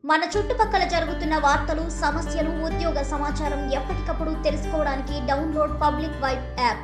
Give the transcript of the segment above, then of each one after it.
మన చుట్టుపక్కల జరుగుతున్న వార్తలు సమస్యలు ఉద్యోగ సమాచారం ఎప్పటికప్పుడు తెలుసుకోవడానికి డౌన్లోడ్ పబ్లిక్ వైబ్ యాప్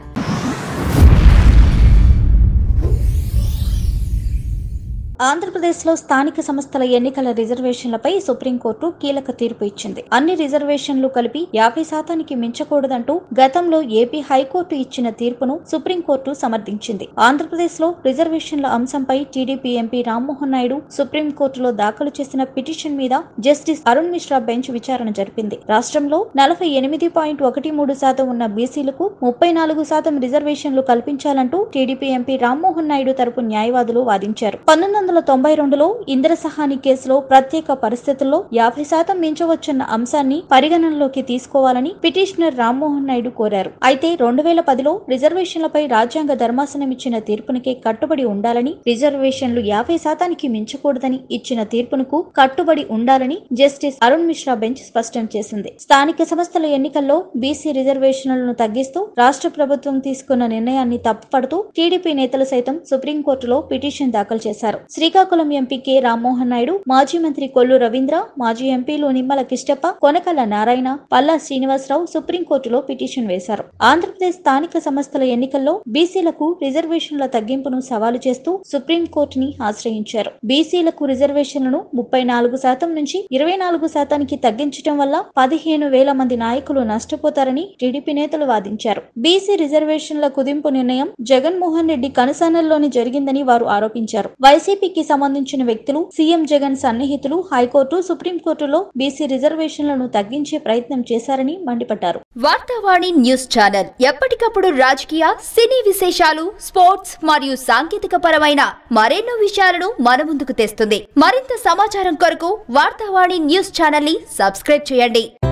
ఆంధ్రప్రదేశ్లో స్థానిక సంస్థల ఎన్నికల రిజర్వేషన్లపై సుప్రీంకోర్టు కీలక తీర్పు ఇచ్చింది అన్ని రిజర్వేషన్లు కలిపి యాభై శాతానికి మించకూడదంటూ గతంలో ఏపీ హైకోర్టు ఇచ్చిన తీర్పును సుప్రీంకోర్టు సమర్థించింది ఆంధ్రప్రదేశ్లో రిజర్వేషన్ల అంశంపై టీడీపీ ఎంపీ రామ్మోహన్ నాయుడు సుప్రీంకోర్టులో దాఖలు చేసిన పిటిషన్ మీద జస్టిస్ అరుణ్ మిశ్రా బెంచ్ విచారణ జరిపింది రాష్ట్రంలో నలభై ఎనిమిది పాయింట్ ఒకటి మూడు శాతం ఉన్న బీసీలకు ముప్పై నాలుగు శాతం రిజర్వేషన్లు కల్పించాలంటూ టీడీపీ ఎంపీ రామ్మోహన్ నాయుడు తరపు న్యాయవాదులు వాదించారు పంతొమ్మిది వందల తొంభై రెండులో ఇంద్రసహాని కేసులో ప్రత్యేక పరిస్థితుల్లో యాభై శాతం మించవచ్చన్న అంశాన్ని పరిగణనలోకి తీసుకోవాలని పిటిషనర్ రామ్మోహన్ నాయుడు కోరారు అయితే రెండు వేల పదిలో రిజర్వేషన్లపై రాజ్యాంగ ధర్మాసనం ఇచ్చిన తీర్పునికే కట్టుబడి ఉండాలని రిజర్వేషన్లు యాభై శాతానికి మించకూడదని ఇచ్చిన తీర్పునకు కట్టుబడి ఉండాలని జస్టిస్ అరుణ్ మిశ్రా బెంచ్ స్పష్టం చేసింది స్థానిక సంస్థల ఎన్నికల్లో బీసీ రిజర్వేషన్లను తగ్గిస్తూ రాష్ట్ర ప్రభుత్వం తీసుకున్న నిర్ణయాన్ని తప్పుపడుతూ టీడీపీ నేతలు సైతం సుప్రీంకోర్టులో పిటిషన్ దాఖలు చేశారు శ్రీకాకుళం ఎంపీ కె రామ్మోహన్ నాయుడు మాజీ మంత్రి కొల్లు రవీంద్ర మాజీ ఎంపీలు నిమ్మల కిష్టప్ప కొనకల్ల నారాయణ పల్లా శ్రీనివాసరావు సుప్రీంకోర్టులో పిటిషన్ వేశారు ఆంధ్రప్రదేశ్ స్థానిక సంస్థల ఎన్నికల్లో బీసీలకు రిజర్వేషన్ల తగ్గింపును సవాలు చేస్తూ సుప్రీంకోర్టుని ఆశ్రయించారు బీసీలకు రిజర్వేషన్లను ముప్పై నాలుగు శాతం నుంచి ఇరవై నాలుగు శాతానికి తగ్గించడం వల్ల పదిహేను వేల మంది నాయకులు నష్టపోతారని టీడీపీ నేతలు వాదించారు బీసీ రిజర్వేషన్ల కుదింపు నిర్ణయం జగన్మోహన్ రెడ్డి కనుసన్నల్లోని జరిగిందని వారు ఆరోపించారు వైసీపీకి సంబంధించిన వ్యక్తులు సీఎం జగన్ సన్నిహితులు హైకోర్టు సుప్రీంకోర్టులో బీసీ రిజర్వేషన్లను తగ్గించే ప్రయత్నం చేశారని మండిపడ్డారు వార్తావాణి న్యూస్ ఛానల్ ఎప్పటికప్పుడు రాజకీయ సినీ విశేషాలు స్పోర్ట్స్ మరియు సాంకేతిక పరమైన మరెన్నో విషయాలను మన ముందుకు తెస్తుంది మరింత సమాచారం కొరకు వార్తావాణి న్యూస్ ఛానల్ ని సబ్స్క్రైబ్ చేయండి